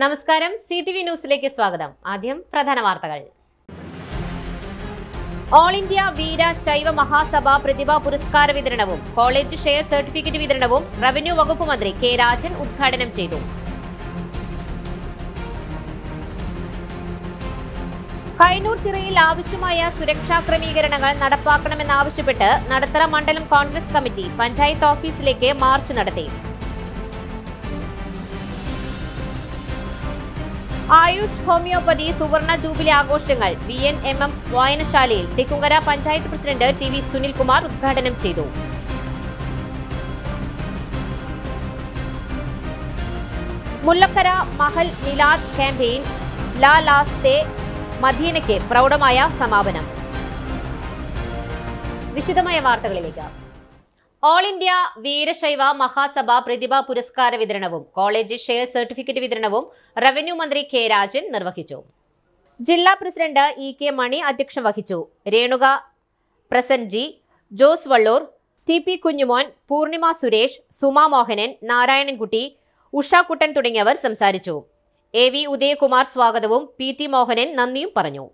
നമസ്കാരം C T V ന്യൂസിലേക്ക് സ്വാഗതം ആദ്യം പ്രധാന വാർത്തകൾ all India Veerashaiva Mahasabha പ്രതിഭാ പുരസ്കാര വിതരണവും കോളേജ് ഷെയർ സർട്ടിഫിക്കറ്റ് വിതരണവും റവന്യൂ വകുപ്പ് മന്ത്രി കെ രാജൻ ഉദ്ഘാടനം ചെയ്തു കൈനൂർ ചിറയിൽ ആവശ്യമായ സുരക്ഷാ ക്രമീകരണങ്ങൾ നടപ്പാക്കണമെന്നാവശ്യപ്പെട്ട് നടത്തറ മണ്ഡലം കോൺഗ്രസ് കമ്മിറ്റി പഞ്ചായത്ത് ഓഫീസിലേക്ക് മാർച്ച് നടത്തി ആയുഷ് ഹോമിയോപ്പതി സുവർണ ജൂബിലി ആഘോഷങ്ങൾ വി എൻ എം എം വായനശാലയിൽ Thekkumkara panchayat president T V Sunilkumar ഉദ്ഘാടനം ചെയ്തു മുല്ലക്കര മഹൽ മിലാദ് ക്യാമ്പയിൻ ലാ ലാസ്തെ മദീനയ്ക്ക് പ്രൗഢമായ സമാപനം വിശദമായ വാർത്തകളിലേക്ക് ഓൾ ഇന്ത്യ വീരശൈവ മഹാസഭ പ്രതിഭാ പുരസ്കാര വിതരണവും കോളേജ് ഷെയർ സർട്ടിഫിക്കറ്റ് വിതരണവും റവന്യൂ മന്ത്രി കെ രാജൻ നിർവഹിച്ചു ജില്ലാ പ്രസിഡന്റ് ഇ കെ മണി അധ്യക്ഷം വഹിച്ചു രേണുക പ്രസൻജി ജോസ് വള്ളൂർ ടി പി കുഞ്ഞുമോൻ പൂർണിമ സുരേഷ് സുമാ മോഹനൻ നാരായണൻകുട്ടി ഉഷാക്കുട്ടൻ തുടങ്ങിയവർ സംസാരിച്ചു എ വി ഉദയകുമാർ സ്വാഗതവും പി ടി മോഹനൻ നന്ദിയും പറഞ്ഞു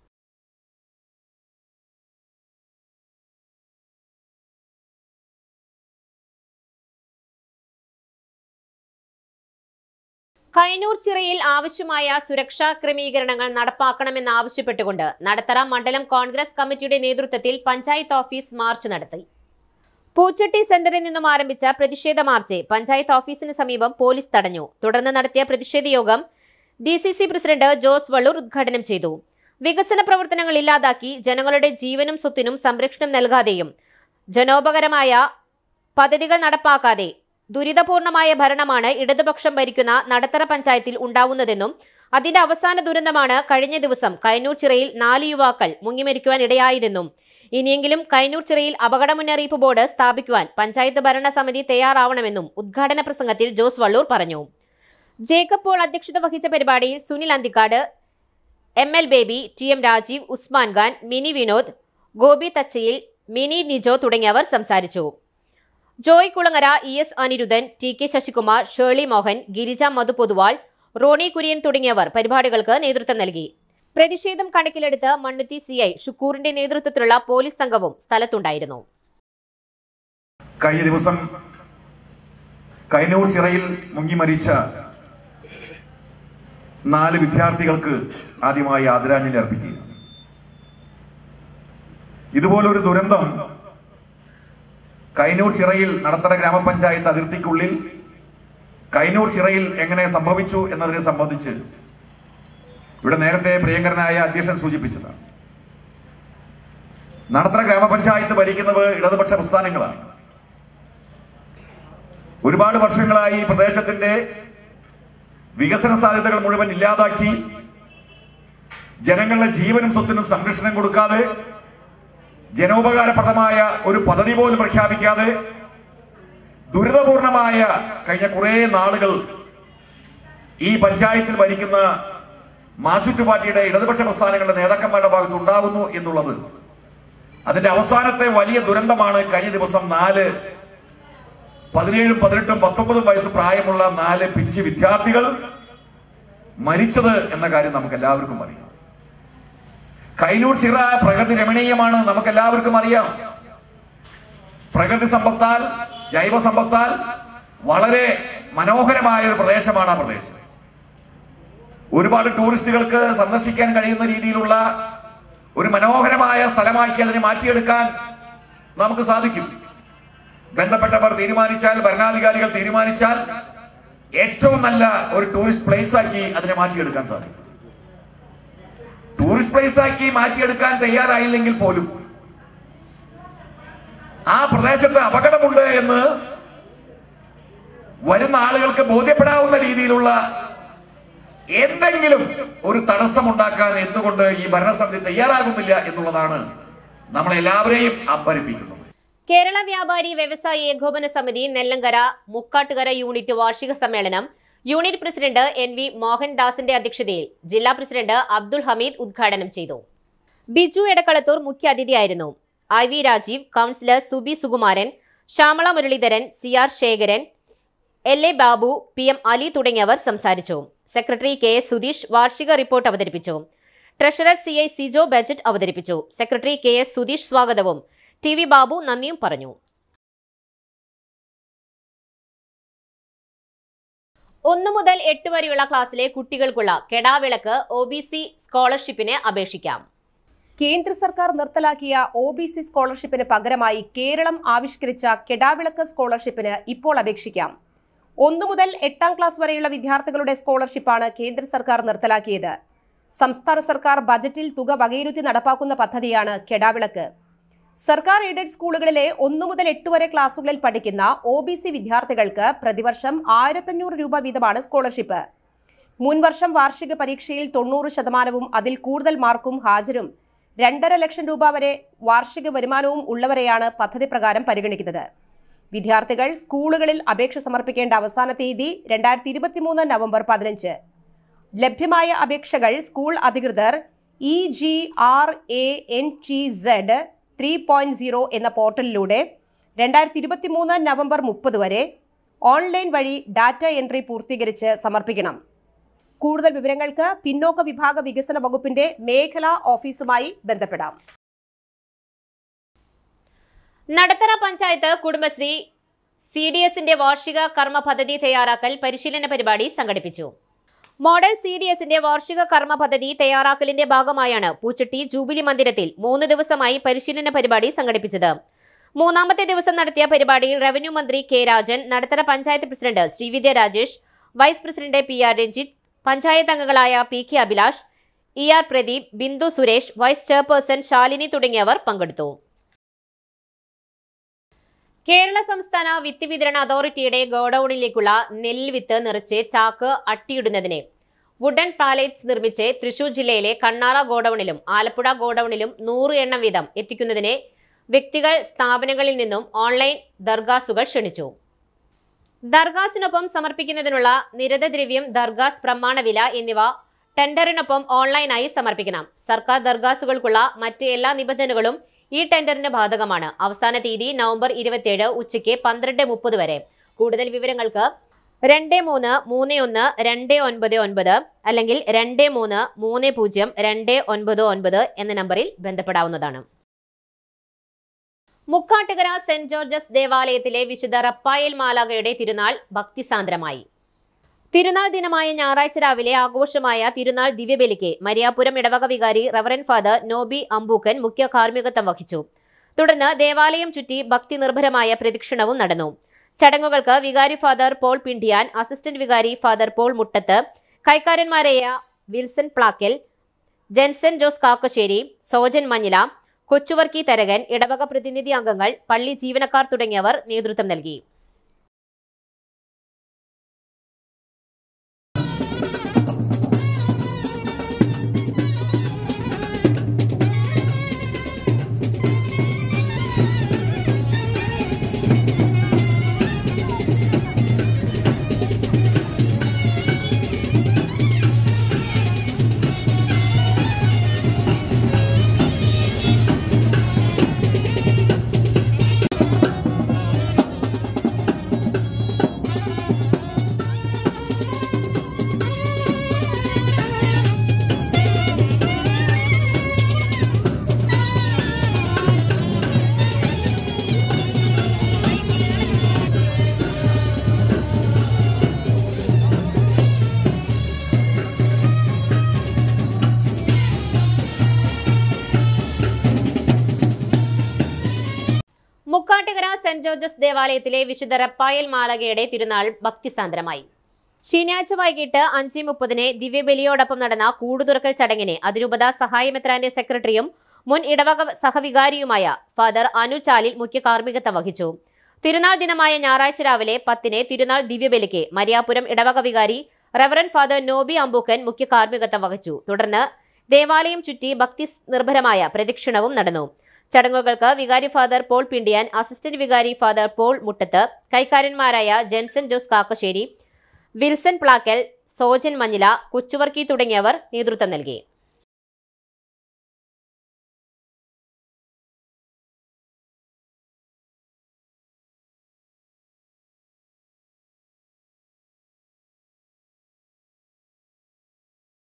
കൈനൂർ ചിറയിൽ ആവശ്യമായ സുരക്ഷാ ക്രമീകരണങ്ങൾ നടപ്പാക്കണമെന്നാവശ്യപ്പെട്ടുകൊണ്ട് നടത്തറ മണ്ഡലം കോൺഗ്രസ് കമ്മിറ്റിയുടെ നേതൃത്വത്തിൽ പഞ്ചായത്ത് ഓഫീസ് മാർച്ച് നടത്തി പൂച്ചട്ടി സെന്ററിൽ നിന്നും ആരംഭിച്ച പ്രതിഷേധ മാർച്ച് പഞ്ചായത്ത് ഓഫീസിന് സമീപം പോലീസ് തടഞ്ഞു തുടർന്ന് നടത്തിയ പ്രതിഷേധ യോഗം D C C president Jose Vallur ഉദ്ഘാടനം ചെയ്തു വികസന പ്രവർത്തനങ്ങൾ ഇല്ലാതാക്കി ജനങ്ങളുടെ ജീവനും സ്വത്തിനും സംരക്ഷണം നൽകാതെയും ജനോപകരമായ പദ്ധതികൾ നടപ്പാക്കാതെ ദുരിതപൂർണമായ ഭരണമാണ് ഇടതുപക്ഷം ഭരിക്കുന്ന നടത്തറ പഞ്ചായത്തിൽ ഉണ്ടാവുന്നതെന്നും അതിന്റെ അവസാന ദുരന്തമാണ് കഴിഞ്ഞ ദിവസം കൈനൂർ ചിറയിൽ നാല് യുവാക്കൾ മുങ്ങിമരിക്കുവാൻ ഇടയായതെന്നും ഇനിയെങ്കിലും കൈനൂർ ചിറയിൽ അപകട മുന്നറിയിപ്പ് ബോർഡ് സ്ഥാപിക്കുവാൻ പഞ്ചായത്ത് ഭരണസമിതി തയ്യാറാവണമെന്നും ഉദ്ഘാടന പ്രസംഗത്തിൽ ജോസ് വള്ളൂർ പറഞ്ഞു ജേക്കബ് പോൾ അധ്യക്ഷത വഹിച്ച പരിപാടിയിൽ Sunil Anthikad M L Baby T M Rajeev Usman Khan Mini Vinod Gopi Thachayil Mini Nijo തുടങ്ങിയവർ സംസാരിച്ചു Joy Kulangara E S Aniruddhan T K Sasikumar Shirley Mohan Girija Madhu Poduval Ronnie Kurian തുടങ്ങിയവർ പരിപാടികൾക്ക് നേതൃത്വം നൽകി പ്രതിഷേധം കണക്കിലെടുത്ത് മണ്ണുത്തി സി ഐ ഷുക്കൂറിന്റെ നേതൃത്വത്തിലുള്ള പോലീസ് സംഘവും സ്ഥലത്തുണ്ടായിരുന്നു കഴിഞ്ഞ ദിവസം കൈനൂർ ചിറയിൽ മുങ്ങി മരിച്ച നാല് വിദ്യാർത്ഥികൾക്ക് ആദ്യമായി ആദരാഞ്ജലി അർപ്പിക്കുക ഇതുപോലൊരു ദുരന്തം കൈനൂർ ചിറയിൽ നടത്തറ ഗ്രാമപഞ്ചായത്ത് അതിർത്തിക്കുള്ളിൽ കൈനൂർ ചിറയിൽ എങ്ങനെ സംഭവിച്ചു എന്നതിനെ സംബന്ധിച്ച് ഇവിടെ നേരത്തെ പ്രിയങ്കരനായ അധ്യക്ഷൻ സൂചിപ്പിച്ചതാണ് നടത്തറ ഗ്രാമപഞ്ചായത്ത് ഭരിക്കുന്നത് ഇടതുപക്ഷ പ്രസ്ഥാനങ്ങളാണ് ഒരുപാട് വർഷങ്ങളായി ഈ പ്രദേശത്തിന്റെ വികസന സാധ്യതകൾ മുഴുവൻ ഇല്ലാതാക്കി ജനങ്ങളുടെ ജീവനും സ്വത്തിനും സംരക്ഷണം കൊടുക്കാതെ ജനോപകാരപ്രദമായ ഒരു പദ്ധതി പോലും പ്രഖ്യാപിക്കാതെ ദുരിതപൂർണമായ കഴിഞ്ഞ കുറേ നാളുകൾ ഈ പഞ്ചായത്തിൽ ഭരിക്കുന്ന മാസുറ്റു പാർട്ടിയുടെ ഇടതുപക്ഷ പ്രസ്ഥാനങ്ങളുടെ നേതാക്കന്മാരുടെ ഭാഗത്ത് ഉണ്ടാകുന്നു എന്നുള്ളത് അതിന്റെ അവസാനത്തെ വലിയ ദുരന്തമാണ് കഴിഞ്ഞ ദിവസം നാല് പതിനേഴും പതിനെട്ടും പത്തൊമ്പതും വയസ്സ് പ്രായമുള്ള നാല് പിഞ്ച് വിദ്യാർത്ഥികൾ മരിച്ചത് എന്ന കാര്യം നമുക്ക് എല്ലാവർക്കും അറിയാം കൈനൂർ ചിറ പ്രകൃതി രമണീയമാണ് നമുക്ക് എല്ലാവർക്കും അറിയാം പ്രകൃതി സമ്പത്താൽ ജൈവ സമ്പത്താൽ വളരെ മനോഹരമായ ഒരു പ്രദേശമാണ് ആ പ്രദേശം ഒരുപാട് ടൂറിസ്റ്റുകൾക്ക് സന്ദർശിക്കാൻ കഴിയുന്ന രീതിയിലുള്ള ഒരു മനോഹരമായ സ്ഥലമാക്കി അതിനെ മാറ്റിയെടുക്കാൻ നമുക്ക് സാധിക്കും ബന്ധപ്പെട്ടവർ തീരുമാനിച്ചാൽ ഭരണാധികാരികൾ തീരുമാനിച്ചാൽ ഏറ്റവും നല്ല ഒരു ടൂറിസ്റ്റ് പ്ലേസ് ആക്കി അതിനെ മാറ്റിയെടുക്കാൻ സാധിക്കും ടൂറിസ്റ്റ് പ്ലേസ് ആക്കി മാറ്റിയെടുക്കാൻ തയ്യാറായില്ലെങ്കിൽ പോലും ആ പ്രദേശത്ത് അപകടമുണ്ട് എന്ന് വരുന്ന ആളുകൾക്ക് ബോധ്യപ്പെടാവുന്ന രീതിയിലുള്ള എന്തെങ്കിലും ഒരു തടസ്സമുണ്ടാക്കാൻ എന്തുകൊണ്ട് ഈ ഭരണസമിതി തയ്യാറാകുന്നില്ല എന്നുള്ളതാണ് നമ്മളെല്ലാവരെയും അമ്പരിപ്പിക്കുന്നത് കേരള വ്യാപാരി വ്യവസായി ഏകോപന സമിതി നെല്ലങ്കര മുക്കാട്ടുകര യൂണിറ്റ് വാർഷിക സമ്മേളനം യൂണിറ്റ് പ്രസിഡന്റ് എൻ വി മോഹൻദാസിന്റെ അധ്യക്ഷതയിൽ ജില്ലാ പ്രസിഡന്റ് അബ്ദുൾ ഹമീദ് ഉദ്ഘാടനം ചെയ്തു ബിജു എടക്കളത്തൂർ മുഖ്യാതിഥിയായിരുന്നു I V Rajeev councillor Subi Sukumaran Shyamala Muraleedharan C R Sekharan L A Babu P M Ali തുടങ്ങിയവർ സംസാരിച്ചു സെക്രട്ടറി കെ എസ് സുധീഷ് വാർഷിക റിപ്പോർട്ട് അവതരിപ്പിച്ചു treasurer C I Sijo budget അവതരിപ്പിച്ചു സെക്രട്ടറി കെ എസ് സുധീഷ് സ്വാഗതവും ടി വി ബാബു നന്ദിയും പറഞ്ഞു ഒന്നു മുതൽ എട്ട് വരെയുള്ള ക്ലാസ്സിലെ കുട്ടികൾക്കുള്ള കെടാവിളക്ക് ഒ ബി സി സ്കോളർഷിപ്പിന് അപേക്ഷിക്കാം കേന്ദ്ര സർക്കാർ നിർത്തലാക്കിയ ഒ ബി സി സ്കോളർഷിപ്പിന് പകരമായി കേരളം ആവിഷ്കരിച്ച കെടാവിളക്ക് സ്കോളർഷിപ്പിന് ഇപ്പോൾ അപേക്ഷിക്കാം ഒന്നു മുതൽ എട്ടാം ക്ലാസ് വരെയുള്ള വിദ്യാർത്ഥികളുടെ സ്കോളർഷിപ്പാണ് കേന്ദ്ര സർക്കാർ നിർത്തലാക്കിയത് സംസ്ഥാന സർക്കാർ ബജറ്റിൽ തുക വകയിരുത്തി നടപ്പാക്കുന്ന പദ്ധതിയാണ് കെടാവിളക്ക് സർക്കാർ എയ്ഡഡ് സ്കൂളുകളിലെ ഒന്നു മുതൽ എട്ട് വരെ ക്ലാസുകളിൽ പഠിക്കുന്ന ഒ ബി സി വിദ്യാർത്ഥികൾക്ക് പ്രതിവർഷം ആയിരത്തഞ്ഞൂറ് രൂപ വീതമാണ് സ്കോളർഷിപ്പ് മുൻവർഷം വാർഷിക പരീക്ഷയിൽ തൊണ്ണൂറ് ശതമാനവും അതിൽ കൂടുതൽ മാർക്കും ഹാജരും രണ്ടര ലക്ഷം രൂപ വരെ വാർഷിക വരുമാനവും ഉള്ളവരെയാണ് പദ്ധതി പ്രകാരം പരിഗണിക്കുന്നത് വിദ്യാർത്ഥികൾ സ്കൂളുകളിൽ അപേക്ഷ സമർപ്പിക്കേണ്ട അവസാന തീയതി രണ്ടായിരത്തി ഇരുപത്തിമൂന്ന് നവംബർ പതിനഞ്ച് ലഭ്യമായ അപേക്ഷകൾ സ്കൂൾ അധികൃതർ E G R A N T Z three point zero എന്ന പോർട്ടലിലൂടെ രണ്ടായിരത്തി ഇരുപത്തിമൂന്ന് നവംബർ മുപ്പത് വരെ ഓൺലൈൻ വഴി ഡാറ്റ എൻട്രി പൂർത്തീകരിച്ച് സമർപ്പിക്കണം കൂടുതൽ വിവരങ്ങൾക്ക് പിന്നോക്ക വിഭാഗ വികസന വകുപ്പിന്റെ മേഖലാ ഓഫീസുമായി ബന്ധപ്പെടാം നടത്തറ പഞ്ചായത്ത് കുടുംബശ്രീ സി ഡി എസിന്റെ വാർഷിക കർമ്മ പദ്ധതി തയ്യാറാക്കൽ പരിശീലന പരിപാടി സംഘടിപ്പിച്ചു മോഡൽ സി ഡി എസിന്റെ വാർഷിക കർമ്മ പദ്ധതി തയ്യാറാക്കലിന്റെ ഭാഗമായാണ് പൂച്ചട്ടി ജൂബിലി മന്ദിരത്തിൽ മൂന്ന് ദിവസമായി പരിശീലന പരിപാടി സംഘടിപ്പിച്ചത് മൂന്നാമത്തെ ദിവസം നടത്തിയ പരിപാടിയിൽ റവന്യൂ മന്ത്രി K Rajan Nadathara panchayat president Sreevidya Rajesh vice president P R Ranjith panchayat അംഗങ്ങളായ P K Abhilash E R Pradeep Bindu Suresh vice chairperson Shalini തുടങ്ങിയവർ പങ്കെടുത്തു കേരള സംസ്ഥാന വിത്ത് വിതരണ അതോറിറ്റിയുടെ ഗോഡൌണിലേക്കുള്ള നെല്ല് വിത്ത് നിറച്ച് ചാക്ക് അട്ടിയിടുന്നതിന് വുഡൻ പാലേറ്റ്സ് നിർമ്മിച്ച് തൃശൂർ ജില്ലയിലെ കണ്ണാറ ഗോഡൌണിലും ആലപ്പുഴ ഗോഡൌണിലും നൂറ് എണ്ണം വീതം എത്തിക്കുന്നതിന് വ്യക്തികൾ സ്ഥാപനങ്ങളിൽ നിന്നും ഓൺലൈൻ ദർഗാസുകൾ ക്ഷണിച്ചു ദർഗാസിനൊപ്പം സമർപ്പിക്കുന്നതിനുള്ള നിരതദ്രവ്യം ദർഗാസ് പ്രമാണവില എന്നിവ ടെൻഡറിനൊപ്പം ഓൺലൈനായി സമർപ്പിക്കണം സർക്കാർ ദർഗാസുകൾക്കുള്ള മറ്റ് എല്ലാ നിബന്ധനകളും ഈ ടെൻഡറിന് ബാധകമാണ് അവസാന തീയതി നവംബർ ഇരുപത്തിയേഴ് ഉച്ചയ്ക്ക് പന്ത്രണ്ട് മുപ്പത് വരെ കൂടുതൽ വിവരങ്ങൾക്ക് രണ്ട് മൂന്ന് മൂന്ന് ഒന്ന് രണ്ട് ഒൻപത് ഒൻപത് അല്ലെങ്കിൽ രണ്ട് മൂന്ന് മൂന്ന് പൂജ്യം രണ്ട് ഒൻപത് ഒൻപത് എന്ന നമ്പറിൽ ബന്ധപ്പെടാവുന്നതാണ് മുക്കാട്ടുകര സെന്റ് ജോർജസ് ദേവാലയത്തിലെ വിശുദ്ധ റപ്പായേൽ മാലാകയുടെ തിരുനാൾ ഭക്തിസാന്ദ്രമായി തിരുനാൾ ദിനമായ ഞായറാഴ്ച രാവിലെ ആഘോഷമായ തിരുനാൾ ദിവ്യബലിക്ക് മരിയാപുരം ഇടവക വികാരി റവറൻ ഫാദർ നോബി അമ്പൂക്കൻ മുഖ്യ കാർമ്മികത്വം വഹിച്ചു തുടർന്ന് ദേവാലയം ചുറ്റി ഭക്തി നിർഭരമായ പ്രദക്ഷിണവും നടന്നു ചടങ്ങുകൾക്ക് വികാരി ഫാദർ പോൾ പിണ്ടിയാൻ അസിസ്റ്റന്റ് വികാരി ഫാദർ പോൾ മുട്ടത്ത് കൈക്കാരന്മാരായ വിൽസൺ പ്ലാക്കൽ ജെൻസൻ ജോസ് കാക്കശ്ശേരി സോജൻ മഞ്ഞില കൊച്ചുവർക്കി തരകൻ ഇടവക പ്രതിനിധി അംഗങ്ങൾ പള്ളി ജീവനക്കാർ തുടങ്ങിയവർ നേതൃത്വം നൽകി മുക്കാട്ടുകര സെന്റ് ജോർജസ് ദേവാലയത്തിലെ വിശുദ്ധ റപ്പായൽ മാലകയുടെ തിരുനാൾ ഭക്തിസാന്ദ്രമായി ശനിയാഴ്ച വൈകിട്ട് അഞ്ച് മുപ്പതിന് ദിവ്യബലിയോടൊപ്പം നടന്ന കൂടുതുറക്കൽ ചടങ്ങിന് അതിരൂപത സഹായമെത്രാന്റെ സെക്രട്ടറിയും മുൻ ഇടവക സഹവികാരിയുമായ ഫാദർ അനു ചാലിൽ മുഖ്യ കാർമ്മികത്വം വഹിച്ചു തിരുനാൾ ദിനമായ ഞായറാഴ്ച രാവിലെ പത്തിന് തിരുനാൾ ദിവ്യബലിക്ക് മരിയാപുരം ഇടവക വികാരി റവറൻ ഫാദർ നോബി അമ്പൂക്കൻ മുഖ്യ കാർമ്മികത്വം വഹിച്ചു തുടർന്ന് ദേവാലയം ചുറ്റി ഭക്തി നിർഭരമായ പ്രദക്ഷിണവും നടന്നു ചടങ്ങുകൾക്ക് വികാരി ഫാദർ പോൾ പിണ്ടിയാൻ അസിസ്റ്റന്റ് വികാരി ഫാദർ പോൾ മുട്ടത്ത് കൈക്കാരന്മാരായ ജെൻസൺ ജോസ് കാക്കശ്ശേരി വിൽസൺ പ്ലാക്കൽ സോജൻ മഞ്ഞില കൊച്ചുവർക്കി തുടങ്ങിയവർ നേതൃത്വം നൽകി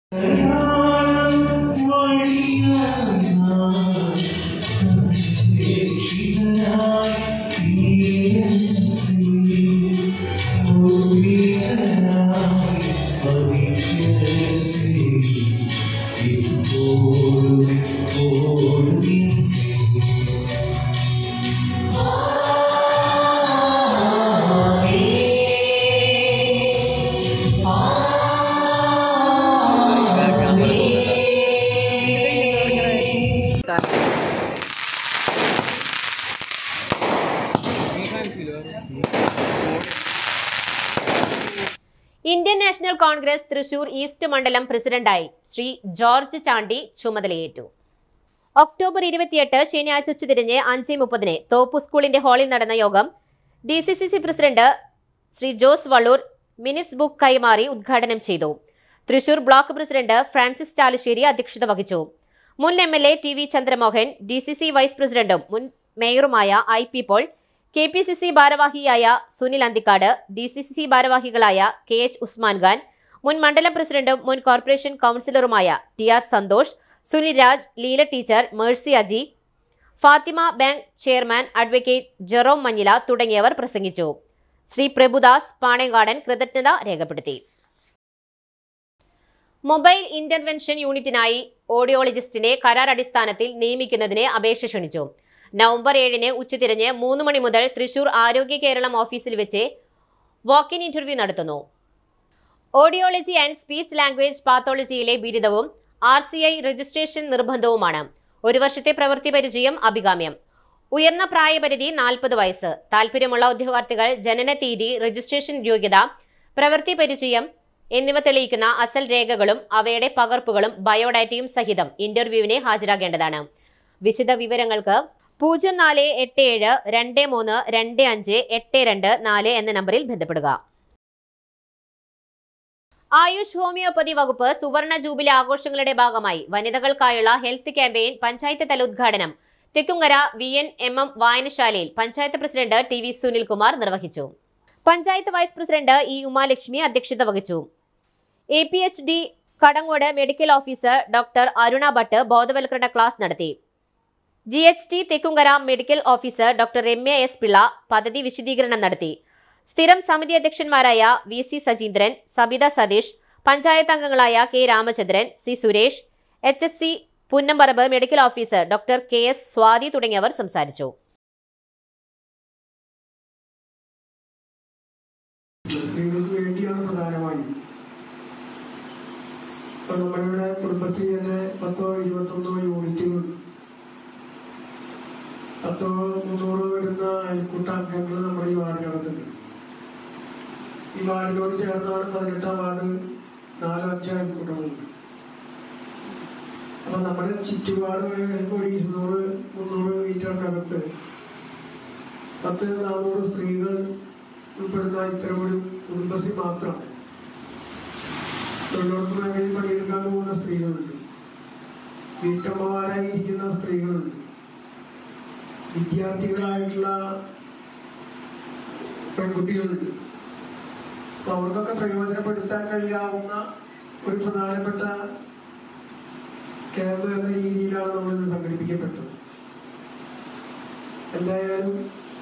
Indian National Congress Thrissur east മണ്ഡലം പ്രസിഡന്റായി ശ്രീ ജോർജ് ചാണ്ടി ചുമതലയേറ്റു ഒക്ടോബർ ഇരുപത്തിയെട്ട് ശനിയാഴ്ച ഉച്ചതിരിഞ്ഞ് അഞ്ച് മുപ്പതിന് തോപ്പു സ്കൂളിന്റെ ഹാളിൽ നടന്ന യോഗം D C C C president Shri Jose Vallur minutes book കൈമാറി ഉദ്ഘാടനം ചെയ്തു തൃശൂർ ബ്ലോക്ക് പ്രസിഡന്റ് ഫ്രാൻസിസ് ചാലുശ്ശേരി അധ്യക്ഷത വഹിച്ചു മുൻ M L A T V Chandramohan D C C vice പ്രസിഡന്റും മുൻ മേയറുമായ I P Paul K P C C ഭാരവാഹിയായ Sunil Anthikad D C C C ഭാരവാഹികളായ കെ എച്ച് ഉസ്മാൻ ഖാൻ മുൻ മണ്ഡലം പ്രസിഡന്റും മുൻ കോർപ്പറേഷൻ കൗൺസിലറുമായ T R Santhosh Sunil Raj Leela teacher Mercy Aji Fathima bank chairman advocate Jerome Manjila തുടങ്ങിയവർ പ്രസംഗിച്ചു ശ്രീ പ്രഭുദാസ് പാണേങ്കാടൻ കൃതജ്ഞത രേഖപ്പെടുത്തി മൊബൈൽ ഇന്റർവെൻഷൻ യൂണിറ്റിനായി ഓഡിയോളജിസ്റ്റിനെ കരാർ അടിസ്ഥാനത്തിൽ നിയമിക്കുന്നതിന് അപേക്ഷ ക്ഷണിച്ചു നവംബർ ഏഴിന് ഉച്ചതിരിഞ്ഞ് മൂന്ന് മണി മുതൽ തൃശൂർ ആരോഗ്യ കേരളം ഓഫീസിൽ വെച്ച് വാക്ക് ഇൻ ഇന്റർവ്യൂ നടത്തുന്നു ഓഡിയോളജി ആൻഡ് സ്പീച്ച് ലാംഗ്വേജ് പാത്തോളജിയിലെ ബിരുദവും ആർ സി ഐ രജിസ്ട്രേഷൻ നിർബന്ധവുമാണ് ഒരു വർഷത്തെ പ്രവൃത്തി പരിചയം അഭികാമ്യം ഉയർന്ന പ്രായപരിധി നാൽപ്പത് വയസ്സ് താൽപ്പര്യമുള്ള ഉദ്യോഗാർത്ഥികൾ ജനന തീയതി രജിസ്ട്രേഷൻ യോഗ്യത പ്രവൃത്തി പരിചയം എന്നിവ തെളിയിക്കുന്ന അസൽ രേഖകളും അവയുടെ പകർപ്പുകളും ബയോഡാറ്റയും സഹിതം ഇന്റർവ്യൂവിന് ഹാജരാകേണ്ടതാണ് വിശദ വിവരങ്ങൾക്ക് പൂജ്യം നാല് എട്ട് ഏഴ് രണ്ട് മൂന്ന് രണ്ട് അഞ്ച് എട്ട് രണ്ട് നാല് എന്ന നമ്പറിൽ ബന്ധപ്പെടുക ആയുഷ് ഹോമിയോപ്പതി വകുപ്പ് സുവർണ ജൂബിലി ആഘോഷങ്ങളുടെ ഭാഗമായി വനിതകൾക്കായുള്ള ഹെൽത്ത് ക്യാമ്പയിൻ പഞ്ചായത്ത് തല ഉദ്ഘാടനം Thekkumkara V N M M വായനശാലയിൽ panchayat president T V Sunilkumar നിർവഹിച്ചു panchayat vice president E Umalakshmi അധ്യക്ഷത വഹിച്ചു A P H D Kadangode medical officer doctor Aruna Bhatt ബോധവൽക്കരണ ക്ലാസ് നടത്തി G H T Thekkumkara medical officer doctor Ramya S Pillai പദ്ധതി വിശദീകരണം നടത്തി സ്ഥിരം സമിതി അധ്യക്ഷന്മാരായ വി സി സജീന്ദ്രൻ സബിത സതീഷ് പഞ്ചായത്ത് അംഗങ്ങളായ K Ramachandran C Suresh H S C Punnamparambu medical officer doctor K S Swathi തുടങ്ങിയവർ സംസാരിച്ചു സ്ത്രീകൾക്ക് വേണ്ടിയാണ് പ്രധാനമായും ഇപ്പൊ നമ്മുടെ ഇവിടെ കുടുംബശ്രീ തന്നെ പത്തോ ഇരുപത്തൊന്നോ യൂണിറ്റുകൾ പത്തോ മുന്നൂറ് വരുന്ന അയൽക്കൂട്ട അംഗങ്ങൾ നമ്മുടെ ഈ വാർഡിനകത്തുണ്ട് ഈ വാർഡിനോട് ചേർന്നാണ് പതിനെട്ടാം വാർഡ് നാലോ അഞ്ചോ അയൽക്കൂട്ടങ്ങളുണ്ട് അപ്പൊ നമ്മുടെ ചുറ്റുപാട് വരുമ്പോൾ ഒരു ഇരുന്നൂറ് മുന്നൂറ് മീറ്ററിനകത്ത് പത്ത് നാനൂറ് സ്ത്രീകൾ ഉൾപ്പെടുന്ന ഇത്തരം ഒരു കുടുംബശ്രീ മാത്രം തൊഴിലുറപ്പ് മേഖലയിൽ പണിയെടുക്കാൻ പോകുന്ന സ്ത്രീകളുണ്ട് വീട്ടമ്മമാരായി ഇരിക്കുന്ന സ്ത്രീകളുണ്ട് വിദ്യാർത്ഥികളായിട്ടുള്ള പെൺകുട്ടികളുണ്ട് അപ്പൊ അവർക്കൊക്കെ പ്രയോജനപ്പെടുത്താൻ കഴിയാവുന്ന ഒരു പ്രധാനപ്പെട്ട ക്യാമ്പ് എന്ന രീതിയിലാണ് നമ്മളിത് സംഘടിപ്പിക്കപ്പെട്ടത് എന്തായാലും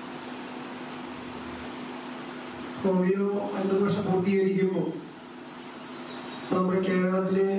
ഹോമിയോ അൻപത് വർഷം പൂർത്തീകരിക്കുമ്പോൾ നമ്മുടെ കേരളത്തിലെ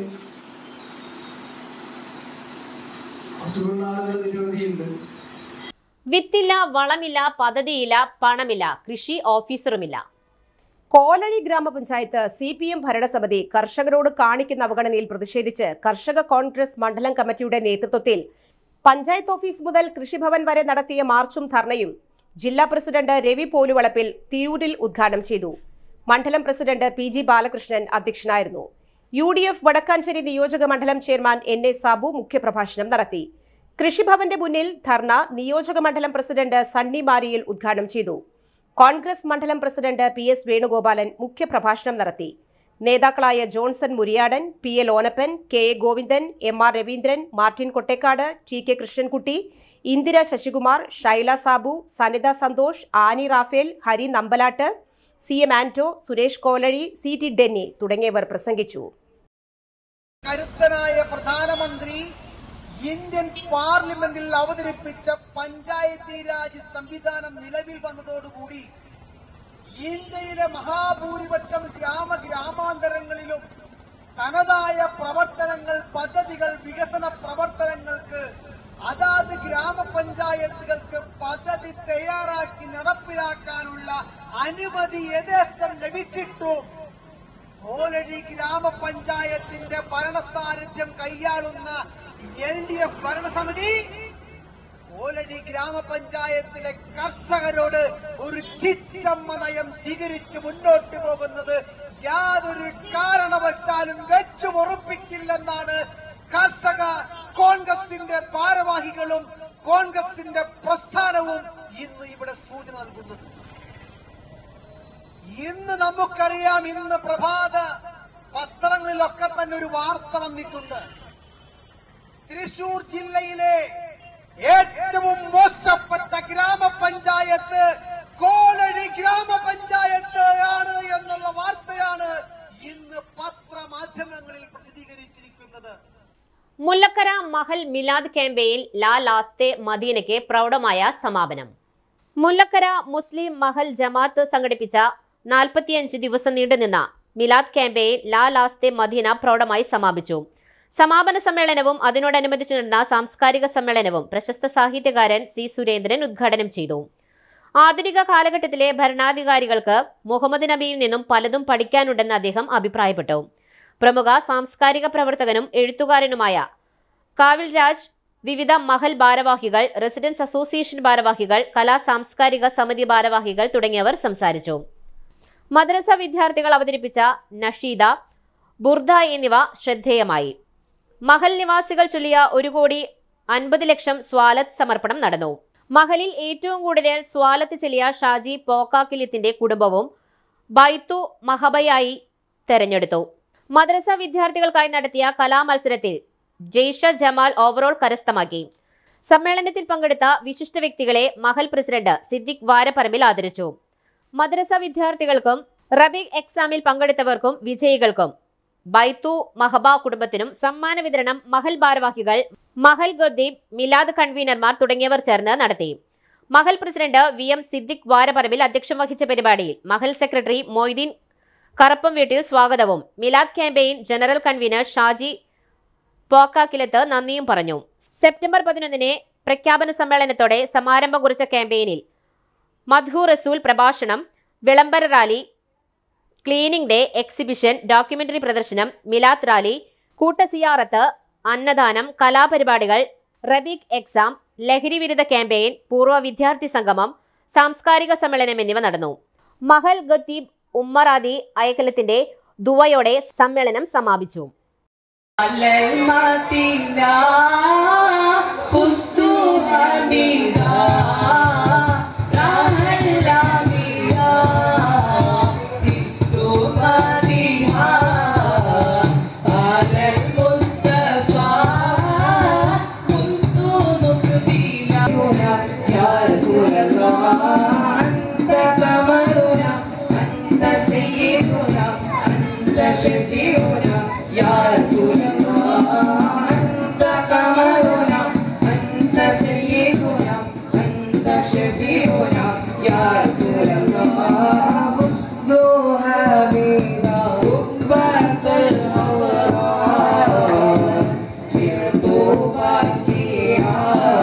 അസുഖമുള്ള ആളുകൾ നിരവധിയുണ്ട് വിത്തില്ല വളമില്ല പദ്ധതിയില്ല പണമില്ല കൃഷി ഓഫീസറുമില്ല കോലഴി ഗ്രാമപഞ്ചായത്ത് സി പി എം ഭരണസമിതി കർഷകരോട് കാണിക്കുന്ന അവഗണനയിൽ പ്രതിഷേധിച്ച് കർഷക കോൺഗ്രസ് മണ്ഡലം കമ്മിറ്റിയുടെ നേതൃത്വത്തിൽ പഞ്ചായത്ത് ഓഫീസ് മുതൽ കൃഷിഭവൻ വരെ നടത്തിയ മാർച്ചും ധർണയും ജില്ലാ പ്രസിഡന്റ് രവി പോലുവളപ്പിൽ തിരൂരിൽ ഉദ്ഘാടനം ചെയ്തു മണ്ഡലം പ്രസിഡന്റ് പി ജി ബാലകൃഷ്ണൻ അധ്യക്ഷനായിരുന്നു യു ഡി എഫ് വടക്കാഞ്ചേരി നിയോജക മണ്ഡലം ചെയർമാൻ എൻ എ സാബു മുഖ്യപ്രഭാഷണം നടത്തി കൃഷിഭവന്റെ മുന്നിൽ ധർണ നിയോജക മണ്ഡലം പ്രസിഡന്റ് സണ്ണി മാരിയിൽ ഉദ്ഘാടനം ചെയ്തു കോൺഗ്രസ് മണ്ഡലം പ്രസിഡന്റ് പി എസ് വേണുഗോപാലൻ മുഖ്യപ്രഭാഷണം നടത്തി നേതാക്കളായ Johnson Muriyadan P L Onappan K A Govindan M R Raveendran Martin Kottekkad T K Krishnankutty Indira Sasikumar Shaila Sabu Sanitha Santhosh Annie Raphael Hari Nambalatt C M Anto Suresh Kolazhy C T Denny തുടങ്ങിയവർ പ്രസംഗിച്ചു കരുത്തനായ പ്രധാനമന്ത്രി ഇന്ത്യൻ പാർലമെന്റിൽ അവതരിപ്പിച്ച പഞ്ചായത്തി രാജ് സംവിധാനം നിലവിൽ വന്നതോടുകൂടി ഇന്ത്യയിലെ മഹാഭൂരിപക്ഷം ഗ്രാമ ഗ്രാമാന്തരങ്ങളിലും തനതായ പ്രവർത്തനങ്ങൾ പദ്ധതികൾ വികസന പ്രവർത്തനങ്ങൾക്ക് അതാത് ഗ്രാമപഞ്ചായത്തുകൾക്ക് പദ്ധതി തയ്യാറാക്കി നടപ്പിലാക്കാനുള്ള അനുമതി യഥേഷ്ടം ലഭിച്ചിട്ടും കോലഴി ഗ്രാമപഞ്ചായത്തിന്റെ ഭരണസാരഥ്യം കൈയാളുന്ന എൽ ഡി എഫ് ഭരണസമിതി കോലഴി ഗ്രാമപഞ്ചായത്തിലെ കർഷകരോട് ഒരു ചിറ്റമ്മ നയം സ്വീകരിച്ച് മുന്നോട്ട് പോകുന്നത് യാതൊരു കാരണവശാലും വെച്ചു ഉറപ്പിക്കില്ലെന്നാണ് കർഷക കോൺഗ്രസിന്റെ ഭാരവാഹികളും കോൺഗ്രസിന്റെ പ്രസ്ഥാനവും ഇന്ന് ഇവിടെ സൂചന നൽകുന്നത് ഇന്ന് നമുക്കറിയാം ഇന്ന് പ്രഭാത പത്രങ്ങളിലൊക്കെ തന്നെ ഒരു വാർത്ത വന്നിട്ടുണ്ട് തൃശൂർ ജില്ലയിലെ ഏറ്റവും മോശപ്പെട്ട ഗ്രാമപഞ്ചായത്ത് കോലഴി ഗ്രാമപഞ്ചായത്ത് ആണ് എന്നുള്ള വാർത്തയാണ് ഇന്ന് പത്രമാധ്യമങ്ങളിൽ പ്രസിദ്ധീകരിച്ചിരിക്കുന്നത് മുല്ലക്കര മഹൽ മിലാദ് ക്യാമ്പയിൻ ലാ ലാസ്തെ മദീനയ്ക്ക് പ്രൗഢമായ സമാപനം മുല്ലക്കര മുസ്ലിം മഹൽ ജമാഅത്ത് സംഘടിപ്പിച്ച നാൽപ്പത്തിയഞ്ച് ദിവസം നീണ്ടുനിന്ന മിലാദ് ക്യാമ്പയിൻ ലാ ലാസ്തെ മദീന പ്രൗഢമായി സമാപിച്ചു സമാപന സമ്മേളനവും അതിനോടനുബന്ധിച്ച് നടന്ന സാംസ്കാരിക സമ്മേളനവും പ്രശസ്ത സാഹിത്യകാരൻ സി സുരേന്ദ്രൻ ഉദ്ഘാടനം ചെയ്തു ആധുനിക കാലഘട്ടത്തിലെ ഭരണാധികാരികൾക്ക് മുഹമ്മദ് നബിയിൽ നിന്നും പലതും പഠിക്കാനുണ്ടെന്ന് അദ്ദേഹം അഭിപ്രായപ്പെട്ടു പ്രമുഖ സാംസ്കാരിക പ്രവർത്തകനും എഴുത്തുകാരനുമായ കാവിൽ രാജ് വിവിധ മഹൽ ഭാരവാഹികൾ റെസിഡൻസ് അസോസിയേഷൻ ഭാരവാഹികൾ കലാ സാംസ്കാരിക സമിതി ഭാരവാഹികൾ തുടങ്ങിയവർ സംസാരിച്ചു മദ്രസ വിദ്യാർത്ഥികൾ അവതരിപ്പിച്ച നഷീദ ബുർദ എന്നിവ ശ്രദ്ധേയമായി മഹൽ നിവാസികൾ ചൊല്ലിയ ഒരു കോടി അൻപത് ലക്ഷം സ്വാലത്ത് സമർപ്പണം നടന്നു മഹലിൽ ഏറ്റവും കൂടുതൽ സ്വാലത്ത് ചൊല്ലിയ ഷാജി പോക്കാക്കിലിത്തിന്റെ കുടുംബവും ബൈത്തു മഹബയായി തെരഞ്ഞെടുത്തു മദ്രസ വിദ്യാർത്ഥികൾക്കായി നടത്തിയ കലാമത്സരത്തിൽ ജെയ്ഷ ജമാൽ ഓവറോൾ കരസ്ഥമാക്കി സമ്മേളനത്തിൽ പങ്കെടുത്ത വിശിഷ്ട വ്യക്തികളെ മഹൽ പ്രസിഡന്റ് സിദ്ദിഖ് വാരപ്പറമ്പിൽ ആദരിച്ചു മദ്രസ വിദ്യാർത്ഥികൾക്കും റബീഖ് എക്സാമിൽ പങ്കെടുത്തവർക്കും വിജയികൾക്കും ബൈത്തു മഹബ കുടുംബത്തിനും സമ്മാന വിതരണം മഹൽ ഭാരവാഹികൾ മഹൽ ഗദ്ദീബ് മിലാദ് കൺവീനർമാർ തുടങ്ങിയവർ ചേർന്ന് നടത്തി മഹൽ president V M Siddique Varapparambil അധ്യക്ഷം വഹിച്ച പരിപാടിയിൽ മഹൽ സെക്രട്ടറി മൊയ്തീൻ കറപ്പം വീട്ടിൽ സ്വാഗതവും Milad campaign general convener Shaji Pokkakkilath നന്ദിയും പറഞ്ഞു സെപ്റ്റംബർ പതിനൊന്നിന് പ്രഖ്യാപന സമ്മേളനത്തോടെ സമാരംഭം കുറിച്ച ക്യാമ്പയിനിൽ മധു റസൂൽ പ്രഭാഷണം വിളംബര rally cleaning day exhibition documentary പ്രദർശനം മിലാത്ത് റാലി കൂട്ടസിയാറത്ത് അന്നദാനം കലാപരിപാടികൾ റബീഖ് എക്സാം ലഹരി വിരുദ്ധ ക്യാമ്പയിൻ പൂർവ്വ വിദ്യാർത്ഥി സംഗമം സാംസ്കാരിക സമ്മേളനം എന്നിവ നടന്നു മഹൽ ഖത്തീബ് ഉമ്മറാദി അയക്കലത്തിന്റെ ദുവയോടെ സമ്മേളനം സമാപിച്ചു على المدينة فزت حميدا راح الأميرة فزت مديها على المصطفى كنت مقبلا يا رسول الله أنت قمرنا أنت سيدنا أنت شفيعنا يا رسول الله أنت قمرنا أنت سيدنا أنت شفيعنا يا رسول الله حسن حبيبا قبة الحوراء سرت باكيا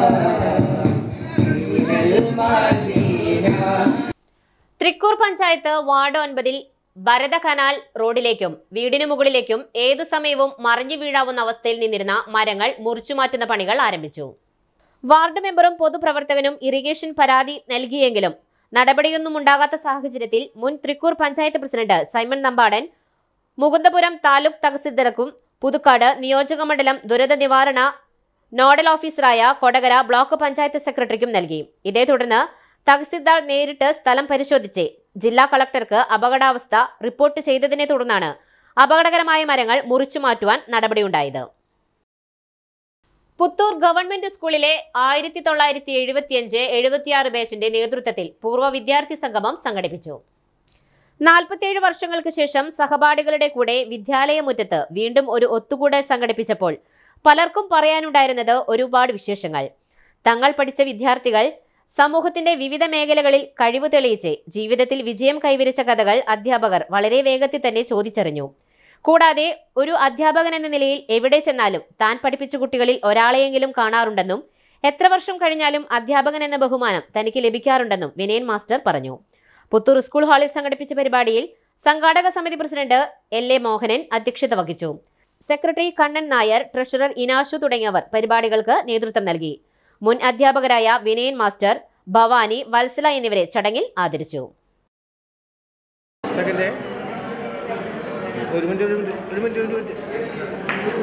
إلى المدينة തൃക്കൂർ പഞ്ചായത്ത് വാർഡ് ഒൻപതിൽ ഭരത കനാൽ റോഡിലേക്കും വീടിനു മുകളിലേക്കും ഏതു സമയവും മറിഞ്ഞു വീഴാവുന്ന അവസ്ഥയിൽ നിന്നിരുന്ന മരങ്ങൾ മുറിച്ചുമാറ്റുന്ന പണികൾ ആരംഭിച്ചു വാർഡ് മെമ്പറും പൊതുപ്രവർത്തകനും ഇറിഗേഷൻ പരാതി നൽകിയെങ്കിലും നടപടിയൊന്നും ഉണ്ടാകാത്ത സാഹചര്യത്തിൽ മുൻ തൃക്കൂർ പഞ്ചായത്ത് പ്രസിഡന്റ് സൈമൺ നമ്പാടൻ മുകുന്ദപുരം താലൂക്ക് തഹസിൽദാർക്കും പുതുക്കാട് നിയോജകമണ്ഡലം ദുരന്ത നിവാരണ നോഡൽ ഓഫീസറായ കൊടകര ബ്ലോക്ക് പഞ്ചായത്ത് സെക്രട്ടറിക്കും നൽകി ഇതേ തുടർന്ന് തഹസിൽദാർ നേരിട്ട് സ്ഥലം പരിശോധിച്ച് ജില്ലാ കളക്ടർക്ക് അപകടാവസ്ഥ റിപ്പോർട്ട് ചെയ്തതിനെ തുടർന്നാണ് അപകടകരമായ മരങ്ങൾ മുറിച്ചു മാറ്റുവാൻ നടപടിയുണ്ടായത് പുത്തൂർ ഗവൺമെന്റ് സ്കൂളിലെ ആയിരത്തി തൊള്ളായിരത്തി എഴുപത്തിയഞ്ച് എഴുപത്തിയാറ് ബാച്ചിന്റെ നേതൃത്വത്തിൽ പൂർവ്വ വിദ്യാർത്ഥി സംഗമം സംഘടിപ്പിച്ചു നാൽപ്പത്തിയേഴ് വർഷങ്ങൾക്ക് ശേഷം സഹപാഠികളുടെ കൂടെ വിദ്യാലയമുറ്റത്ത് വീണ്ടും ഒരു ഒത്തുകൂടൽ സംഘടിപ്പിച്ചപ്പോൾ പലർക്കും പറയാനുണ്ടായിരുന്നത് ഒരുപാട് വിശേഷങ്ങൾ തങ്ങൾ പഠിച്ച വിദ്യാർത്ഥികൾ സമൂഹത്തിന്റെ വിവിധ മേഖലകളിൽ കഴിവ് തെളിയിച്ച് ജീവിതത്തിൽ വിജയം കൈവരിച്ച കഥകൾ അധ്യാപകർ വളരെ വേഗത്തിൽ തന്നെ ചോദിച്ചറിഞ്ഞു കൂടാതെ ഒരു അധ്യാപകൻ എന്ന നിലയിൽ എവിടെ ചെന്നാലും താൻ പഠിപ്പിച്ച കുട്ടികളിൽ ഒരാളെയെങ്കിലും കാണാറുണ്ടെന്നും എത്ര വർഷം കഴിഞ്ഞാലും അധ്യാപകൻ എന്ന ബഹുമാനം തനിക്ക് ലഭിക്കാറുണ്ടെന്നും വിനയൻ മാസ്റ്റർ പറഞ്ഞു പുത്തൂർ സ്കൂൾ ഹാളിൽ സംഘടിപ്പിച്ച പരിപാടിയിൽ സംഘാടക സമിതി പ്രസിഡന്റ് എൽ എ മോഹനൻ അധ്യക്ഷത വഹിച്ചു സെക്രട്ടറി കണ്ണൻ നായർ ട്രഷറർ ഇനാഷു തുടങ്ങിയവർ പരിപാടികൾക്ക് നേതൃത്വം നൽകി മുൻ അധ്യാപകരായ വിനയൻ മാസ്റ്റർ ഭവാനി വത്സല എന്നിവരെ ചടങ്ങിൽ ആദരിച്ചു സെക്കൻഡ് ഒരു മിനിറ്റ് ഒരു മിനിറ്റ് ഒരു മിനിറ്റ് ഒരു മിനിറ്റ്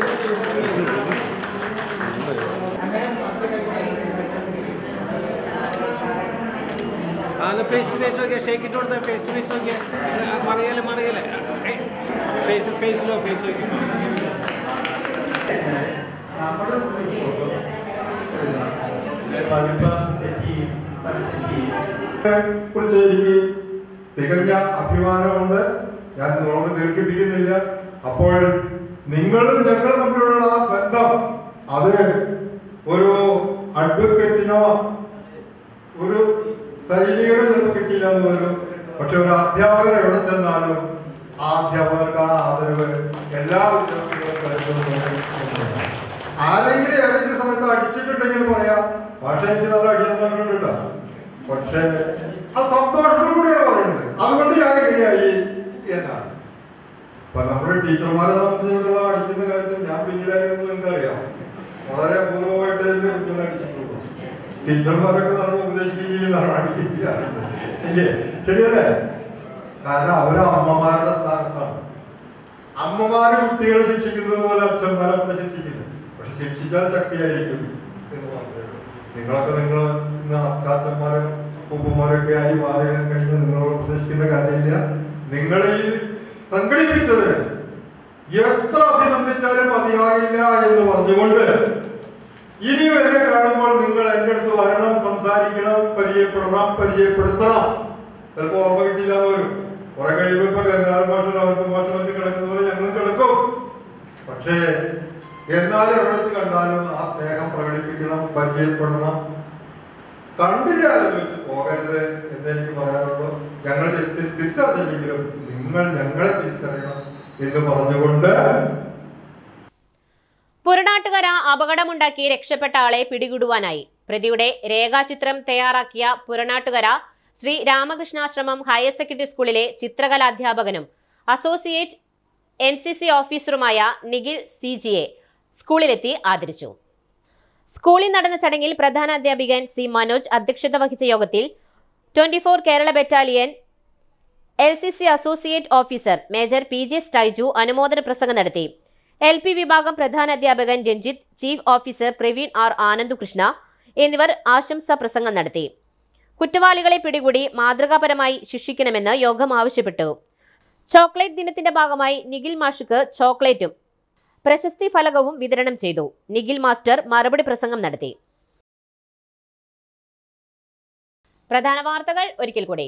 ആ ഫേസ് ടു ഫേസ് നോക്കിയാൽ ഷേക്ക് ഇട്ട് കൊടുത്താൽ ഫേസ് ടു ഫേസ് നോക്കിയാൽ മറിയല്ലേ മറിയല്ലേ ഫേസ് ഫേസിലോ ഫേസ് നോക്കി കുറിച്ച് എനിക്ക് തികഞ്ഞ അഭിമാനമുണ്ട് ഞാൻ നിങ്ങളോട് ദീർഘിപ്പിക്കുന്നില്ല അപ്പോൾ നിങ്ങളും ഞങ്ങൾ തമ്മിലുള്ള ആ ബന്ധം അത് ഒരു അഡ്വക്കേറ്റിനോ ഒരു സൈനികനോ ചിലപ്പോൾ കിട്ടിയില്ല എന്ന് വരും പക്ഷെ ഒരു അധ്യാപകർ എവിടെ ചെന്നാലും ആ അധ്യാപകർക്ക് ആ ആദരവ് എല്ലാ വിദ്യാർത്ഥികളും കരുതുന്നു ആരെങ്കിലും ഏതെങ്കിലും സമയത്ത് അടിച്ചിട്ടുണ്ടെങ്കിൽ പറയാം പക്ഷെ എനിക്ക് നല്ല അടിയുന്നുണ്ട് പക്ഷേ ആ സന്തോഷത്തോടെയാണ് പറയുന്നത് അതുകൊണ്ട് ഞാൻ എങ്ങനെയായി എന്നാണ് അപ്പൊ നമ്മുടെ ടീച്ചർമാരെ സംബന്ധിച്ചിടത്തോളം അടിക്കുന്ന കാര്യത്തിൽ ഞാൻ പിന്നിലായിരുന്നു എനിക്കറിയാം വളരെ അപൂർവമായിട്ട് എന്റെ കുട്ടികളെ അടിച്ചിട്ടുള്ളൂ ടീച്ചർമാരൊക്കെ നമ്മൾ ഉപദേശിക്കുകയും അടിക്കില്ല ഇല്ലേ ശരിയല്ലേ കാരണം അവര് അമ്മമാരുടെ സ്ഥാനത്താണ് അമ്മമാര് കുട്ടികളെ ശിക്ഷിക്കുന്നത് പോലെ അച്ഛന്മാരെ അത്ര ശിക്ഷിക്കുന്നത് പക്ഷെ ശിക്ഷിച്ചാൽ ശക്തിയായിരിക്കും എന്ന് മാത്രമേ ഉള്ളൂ നിങ്ങളൊക്കെ നിങ്ങൾ ഇന്ന് അച്ചാച്ചന്മാരും ഉപ്പന്മാരൊക്കെ ആയി മാറി കഴിഞ്ഞ് നിങ്ങളോട് ഉപദേശിക്കേണ്ട കാര്യമില്ല നിങ്ങൾ ഈ സംഘടിപ്പിച്ചതിന് എത്ര അഭിനന്ദിച്ചാലും മതിയാകില്ല എന്ന് പറഞ്ഞുകൊണ്ട് ഇനി വരെ കാണുമ്പോൾ നിങ്ങൾ എന്റെ അടുത്ത് വരണം സംസാരിക്കണം പരിചയപ്പെടണം പരിചയപ്പെടുത്തണം ചിലപ്പോ ഓർമ്മ കിട്ടില്ല എന്ന് വരും കുറെ കഴിയുമ്പോ ഇപ്പൊ ഗംഗാരം ഭാഷ അവർക്ക് ഭാഷ മറ്റു കിടക്കുന്ന പോലെ ഞങ്ങളും കിടക്കും പക്ഷേ എന്നാലും എവിടെ വെച്ച് കണ്ടാലും ആ സ്നേഹം പ്രകടിപ്പിക്കണം പരിചയപ്പെടണം കണ്ടില്ല എന്ന് വെച്ച് പോകരുത് എന്ന് എനിക്ക് പറയാനുള്ളൂ ഞങ്ങൾ തി- തിരിച്ചറിഞ്ഞില്ലെങ്കിലും നിങ്ങൾ ഞങ്ങളെ തിരിച്ചറിയണം എന്ന് പറഞ്ഞുകൊണ്ട് പുറനാട്ടുകര അപകടമുണ്ടാക്കി രക്ഷപ്പെട്ട ആളെ പിടികൂടുവാനായി പ്രതിയുടെ രേഖാചിത്രം തയ്യാറാക്കിയ പുറനാട്ടുകര ശ്രീ രാമകൃഷ്ണാശ്രമം ഹയർ സെക്കൻഡറി സ്കൂളിലെ ചിത്രകലാധ്യാപകനും അസോസിയേറ്റ് എൻ സി സി ഓഫീസറുമായ നിഖിൽ സി ജിയെ സ്കൂളിലെത്തി ആദരിച്ചു സ്കൂളിൽ നടന്ന ചടങ്ങിൽ പ്രധാന അധ്യാപികൻ സി മനോജ് അധ്യക്ഷത വഹിച്ച യോഗത്തിൽ twenty four Kerala battalion L C C associate officer major P J Styju അനുമോദന പ്രസംഗം നടത്തി എൽ പി വിഭാഗം പ്രധാന അധ്യാപകൻ Ranjith chief officer Praveen R Anandakrishna എന്നിവർ ആശംസാ പ്രസംഗം നടത്തി കുറ്റവാളികളെ പിടികൂടി മാതൃകാപരമായി ശിക്ഷിക്കണമെന്ന് യോഗം ആവശ്യപ്പെട്ടു ചോക്ലേറ്റ് ദിനത്തിന്റെ ഭാഗമായി നിഖിൽ മാഷുക്ക് ചോക്ലേറ്റും പ്രശസ്തി ഫലകവും വിതരണം ചെയ്തു നിഖിൽ മാസ്റ്റർ മറുപടി പ്രസംഗം നടത്തി പ്രധാന വാർത്തകൾ ഒരിക്കൽ കൂടി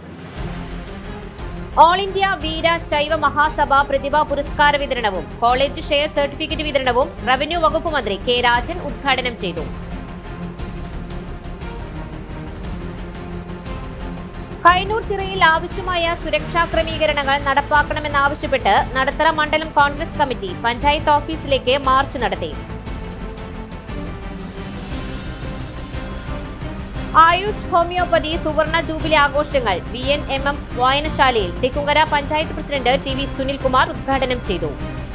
all India Veerashaiva Mahasabha പ്രതിഭാ പുരസ്കാര വിതരണവും കോളേജ് ഷെയർ സർട്ടിഫിക്കറ്റ് വിതരണവും റവന്യൂ വകുപ്പ് മന്ത്രി കെ രാജൻ ഉദ്ഘാടനം ചെയ്തു കൈനൂർ ചിറയിൽ ആവശ്യമായ സുരക്ഷാ ക്രമീകരണങ്ങൾ നടപ്പാക്കണമെന്നാവശ്യപ്പെട്ട് നടത്തറ മണ്ഡലം കോൺഗ്രസ് കമ്മിറ്റി പഞ്ചായത്ത് ഓഫീസിലേക്ക് മാർച്ച് നടത്തി ആയുഷ് ഹോമിയോപ്പതി സുവർണ ജൂബിലി ആഘോഷങ്ങൾ വി എൻ എം എം വായനശാലയിൽ Thekkumkara panchayat president T V Sunilkumar ഉദ്ഘാടനം ചെയ്തു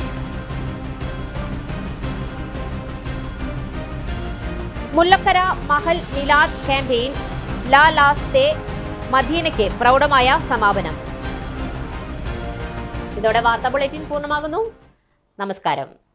മുല്ലക്കര മഹൽ മിലാദ് ക്യാമ്പയിൻ ലാ ലാസ്തെ മദീനയ്ക്ക് പ്രൗഢമായ സമാപനം ഇതോടെ വാർത്താ ബുള്ളറ്റിൻ പൂർണ്ണമാകുന്നു നമസ്കാരം